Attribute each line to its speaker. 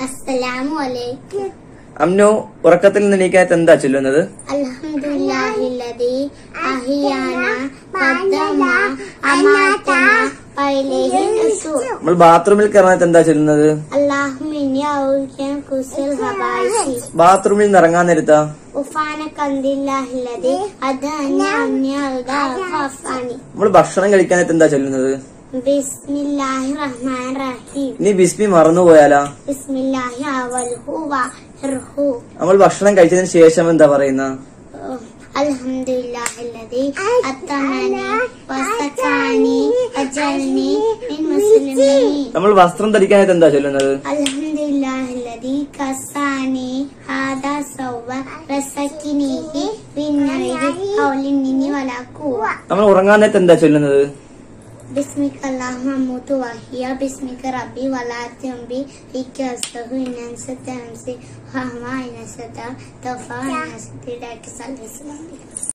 Speaker 1: അസ്സലാമു അലൈക്കും
Speaker 2: അമ്നു ഉറക്കത്തിൽ നിന്ന് എണീക്കാത്ത എന്താ ചൊല്ലുന്നത്
Speaker 1: അൽഹംദുലില്ലാഹില്ലദി അഹിയാന ഖദ്ദമ അമാതന വഇലൈഹി നുശൂർ
Speaker 2: നമ്മൾ ബാത്റൂമിൽ കയറാത്ത എന്താ ചൊല്ലുന്നത്
Speaker 1: അല്ലാഹുമ്മ ഔലിയ കുസൽ ഹബായിസി
Speaker 2: ബാത്റൂമിൽ നിന്ന് ഇറങ്ങാൻ നേരത്താ
Speaker 1: ഉഫാന കന്ദില്ലാഹില്ലദി അദഅന അന്യ ഖഫാനി
Speaker 2: നമ്മൾ ഭക്ഷണം കഴിക്കാനായിട്ട് എന്താ ചൊല്ലുന്നത്
Speaker 1: ബിസ്മില്ലാഹിർ റഹ്മാനിർ റഹീം
Speaker 2: ഇനി ബിസ്മി മറന്നുപോയാലാ
Speaker 1: ബിസ്മില്ലാഹി അവൽഹു വഹിർഹു
Speaker 2: നമ്മൾ ഭക്ഷണം കഴിച്ചതിന് ശേഷം എന്താ പറയുന്ന
Speaker 1: അൽഹംദുലില്ലാഹില്ലദി അത്തമനി വസക്കാനി അജൽനി മിൻ മുസ്ലിമീൻ
Speaker 2: നമ്മൾ വസ്ത്രം ധരിക്കാനായിട്ട് എന്താ ചൊല്ലുന്നത്
Speaker 1: അൽഹംദുലില്ലാഹില്ലദി കസാനി ഹാദാ സൗവ റസക്കിനിഹി ബിന്നൈരി ഹൗലിന്നി വലാ ഖുവ
Speaker 2: നമ്മൾ ഉറങ്ങാൻ നേരത്ത് എന്താ ചൊല്ലുന്നത്
Speaker 1: بسمك اللهم أموت وأحيا باسمك ربي ولا تنبي فيك أستغفر إن أنت أمسي وهما إن أنت تغفر إن أنت صلى الله عليه وسلم